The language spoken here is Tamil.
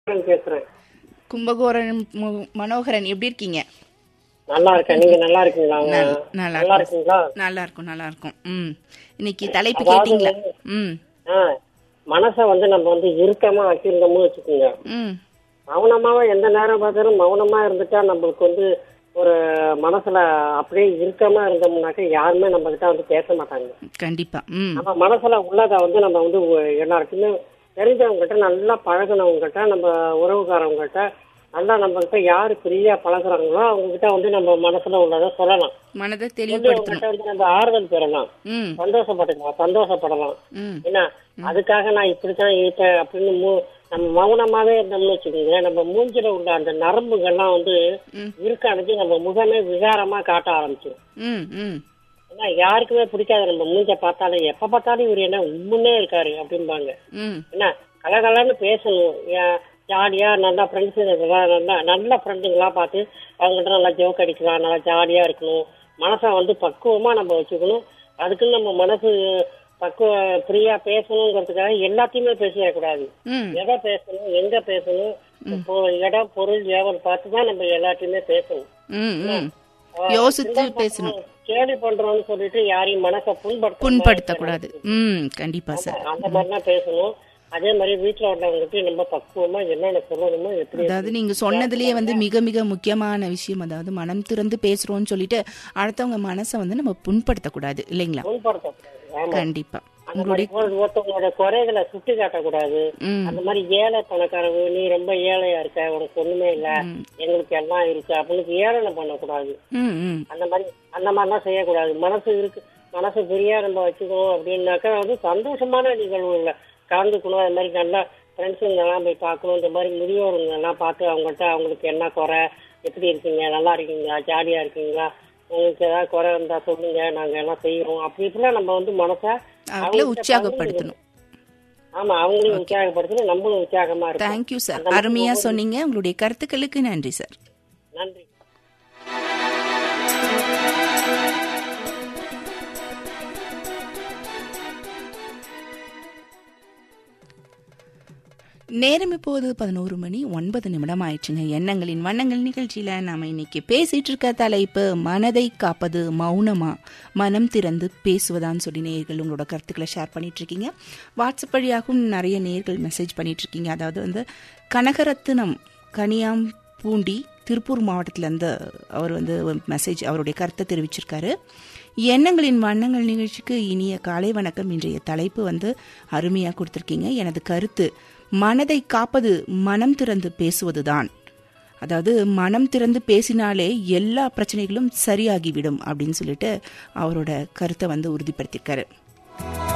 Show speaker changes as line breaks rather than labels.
கும்பகோணம் பேசுறேன்
கும்பகோணம் மு- மனோகரன் எப்படி இருக்கீங்க
நல்லா இருக்கேன் நீங்க நல்லா இருக்கீங்களா
நல்- நல்லா
நல்லா
இருக்கும்.
இருக்கீங்களா
நல்லா இருக்கும் நல்லா இருக்கும் ம் இன்னைக்கு தலைப்பு
அதாவது-
கேட்டீங்களா ம்
ஆ மனசை வந்து நம்ம வந்து இறுக்கமா வச்சிருந்தோம்னு வச்சுக்கோங்க
ம்
மௌனமாவே எந்த நேரம் பார்த்தாலும் மௌனமா இருந்துட்டா நம்மளுக்கு வந்து ஒரு மனசுல அப்படியே இறுக்கமா இருந்தோம்னாக்க யாருமே நம்ம கிட்ட வந்து பேச மாட்டாங்க
கண்டிப்பா ம்
நம்ம மனசுல உள்ளதை வந்து நம்ம வந்து ஒ- எல்லாருக்குமே தெரிஞ்சவங்ககிட்ட நல்லா பழகுனவங்ககிட்ட நம்ம உறவுக்காரவங்ககிட்ட நல்லா நம்ம கிட்ட யாரு ஃப்ரீயா பழகுறாங்களோ அவங்க கிட்ட வந்து நம்ம மனசுல உள்ளதை சொல்லலாம்
மனதை
சொல்லி
தெளிவுபடுத்தணும்
அவங்ககிட்ட வந்து நம்ம ஆறுதல் பெறலாம்
ம்
சந்தோஷப்பட்டுக்கலாம் சந்தோஷப்படலாம்
ம்
என்ன அதுக்காக நான் இப்படித்தான் இருப்பேன் அப்படின்னு மூ- நம்ம மௌனமாவே இருந்தோம்னு வச்சுக்கோங்களேன் நம்ம மூஞ்சில உள்ள அந்த நரம்புகள்லாம் வந்து இருக்க அடைஞ்சு நம்ம முகமே விகாரமா காட்ட ஆரம்பிச்சிடும்
ம் ம்
ஏன்னா யாருக்குமே பிடிக்காது நம்ம மூஞ்ச பார்த்தாலே எப்ப பார்த்தாலும் இவர் என்ன உண்மையே இருக்காரு அப்படிம்பாங்க
ம்
என்ன கலகலன்னு பேசணும் ஏ- ஜாலியா நல்லா ஃப்ரெண்ட்ஸு நல்லா நல்ல ஃப்ரெண்டுங்களா பார்த்து அவங்ககிட்ட நல்லா ஜோக் அடிக்கலாம் நல்லா ஜாலியா இருக்கணும் மனசை வந்து பக்குவமா நம்ம வச்சுக்கணும் அதுக்குன்னு நம்ம மனசு பக்குவ ஃப்ரீயா பேசணுங்கிறதுக்காக எல்லாத்தையுமே பேசிடக்கூடாது
ம்
எதை பேசணும் எங்க பேசணும் இப்போ இடம் பொருள் ஏவல் பார்த்து தான் நம்ம எல்லாத்தையுமே பேசணும்
ம் ம் யோசித்து பேசணும்
கேலி பண்றோம்னு சொல்லிட்டு யாரையும் மனசை புண்படுத்த
புண்படுத்தக்கூடாது ம் கண்டிப்பா சார்
அந்த மாதிரிலாம் பேசணும் அதே மாதிரி வீட்டுல உள்ளவங்களுக்கு நம்ம பக்குவமா என்னென்ன சொல்லணுமோ எப்படி
அதாவது நீங்க சொன்னதுலயே வந்து மிக மிக முக்கியமான விஷயம் அதாவது மனம் திறந்து பேசுறோம்னு சொல்லிட்டு அடுத்தவங்க மனசை வந்து நம்ம புண்படுத்தக்கூடாது இல்லைங்களா
புண்படுத்தக்கூடாது ஆமா
கண்டிப்பா
அந்த மாதிரி ஒரு- ஒருத்தவங்களோட குறைகளை சுட்டி காட்டக்கூடாது
ம்
அந்த மாதிரி ஏழை பணக்காரங்க நீ ரொம்ப ஏழையா இருக்க உனக்கு ஒண்ணுமே இல்ல எங்களுக்கு எல்லாம் இருக்கு அப்படின்னு ஏளனை பண்ணக்கூடாது
ம் ம்
அந்த மாதிரி அந்த மாதிரிலாம் செய்யக்கூடாது மனசு இருக்கு மனசு ஃப்ரீயா நம்ம வச்சுக்கணும் அப்படின்னாக்கா வந்து சந்தோஷமான நிகழ்வுகளை கலந்துக்கணும் அது மாதிரி நல்லா ஃப்ரெண்ட்ஸுங்கெல்லாம் போய் பார்க்கணும் இந்த மாதிரி முதியோருங்க எல்லாம் பார்த்து அவங்கள்ட்ட அவங்களுக்கு என்ன குறை எப்படி இருக்கீங்க நல்லா இருக்கீங்களா ஜாலியா இருக்கீங்களா உங்களுக்கு ஏதாவது குறை இருந்தா சொல்லுங்க நாங்க எல்லாம் செய்யறோம் அப்படி இப்படிலாம் நம்ம வந்து மனசை
அவங்கள
அவங்ககிட்ட
உற்சாகப்படுத்தணும்
ஆமா அவங்களையும் உற்சாகப்படுத்தணும் நம்மளும் உற்சாகமா இருக்கும்
தேங்க்யூ சார் அருமையா சொன்னீங்க உங்களுடைய கருத்துக்களுக்கு நன்றி சார்
நன்றி
நேரம் இப்போது பதினோரு மணி ஒன்பது நிமிடம் ஆயிடுச்சுங்க எண்ணங்களின் வண்ணங்கள் நிகழ்ச்சியில நாம இன்னைக்கு பேசிட்டு இருக்க தலைப்பு மனதை காப்பது மௌனமா மனம் திறந்து பேசுவதான்னு சொல்லி நேயர்கள் உங்களோட கருத்துக்களை ஷேர் பண்ணிட்டு இருக்கீங்க வாட்ஸ்அப் வழியாகவும் நிறைய நேயர்கள் மெசேஜ் பண்ணிட்டு இருக்கீங்க அதாவது வந்து கனகரத்தினம் கனியாம் பூண்டி திருப்பூர் மாவட்டத்திலேருந்து அவர் வந்து மெசேஜ் அவருடைய கருத்தை தெரிவிச்சிருக்காரு எண்ணங்களின் வண்ணங்கள் நிகழ்ச்சிக்கு இனிய காலை வணக்கம் இன்றைய தலைப்பு வந்து அருமையாக கொடுத்துருக்கீங்க எனது கருத்து மனதை காப்பது மனம் திறந்து பேசுவதுதான் அதாவது மனம் திறந்து பேசினாலே எல்லா பிரச்சனைகளும் சரியாகிவிடும் அப்படின்னு சொல்லிட்டு அவரோட கருத்தை வந்து உறுதிப்படுத்தியிருக்காரு